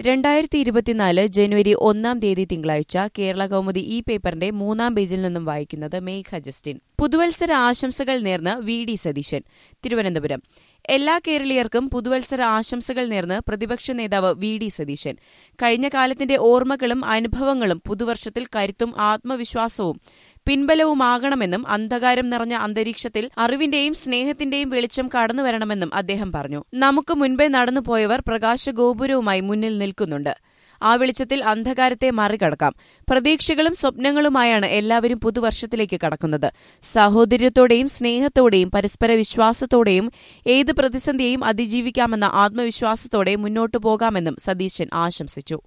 രണ്ടായിരത്തി ഇരുപത്തിനാല് ജനുവരി ഒന്നാം തീയതി തിങ്കളാഴ്ച കേരള കൗമുദി ഈ പേപ്പറിന്റെ മൂന്നാം പേജിൽ നിന്നും വായിക്കുന്നത് മേഘ ജസ്റ്റിൻ പുതുവത്സര ആശംസകൾ നേർന്ന് വി ഡി സതീശൻ തിരുവനന്തപുരം എല്ലാ കേരളീയർക്കും പുതുവത്സര ആശംസകൾ നേർന്ന് പ്രതിപക്ഷ നേതാവ് വി ഡി സതീശൻ കഴിഞ്ഞ കാലത്തിന്റെ ഓർമ്മകളും അനുഭവങ്ങളും പുതുവർഷത്തിൽ കരുത്തും ആത്മവിശ്വാസവും പിൻബലവുമാകണമെന്നും അന്ധകാരം നിറഞ്ഞ അന്തരീക്ഷത്തിൽ അറിവിന്റെയും സ്നേഹത്തിന്റെയും വെളിച്ചം കടന്നുവരണമെന്നും അദ്ദേഹം പറഞ്ഞു നമുക്ക് മുൻപേ നടന്നുപോയവർ പ്രകാശഗോപുരവുമായി മുന്നിൽ നിൽക്കുന്നുണ്ട് ആ വെളിച്ചത്തിൽ അന്ധകാരത്തെ മറികടക്കാം പ്രതീക്ഷകളും സ്വപ്നങ്ങളുമായാണ് എല്ലാവരും പുതുവർഷത്തിലേക്ക് കടക്കുന്നത് സഹോദര്യത്തോടെയും സ്നേഹത്തോടെയും പരസ്പര വിശ്വാസത്തോടെയും ഏത് പ്രതിസന്ധിയെയും അതിജീവിക്കാമെന്ന ആത്മവിശ്വാസത്തോടെ മുന്നോട്ടു പോകാമെന്നും സതീശൻ ആശംസിച്ചു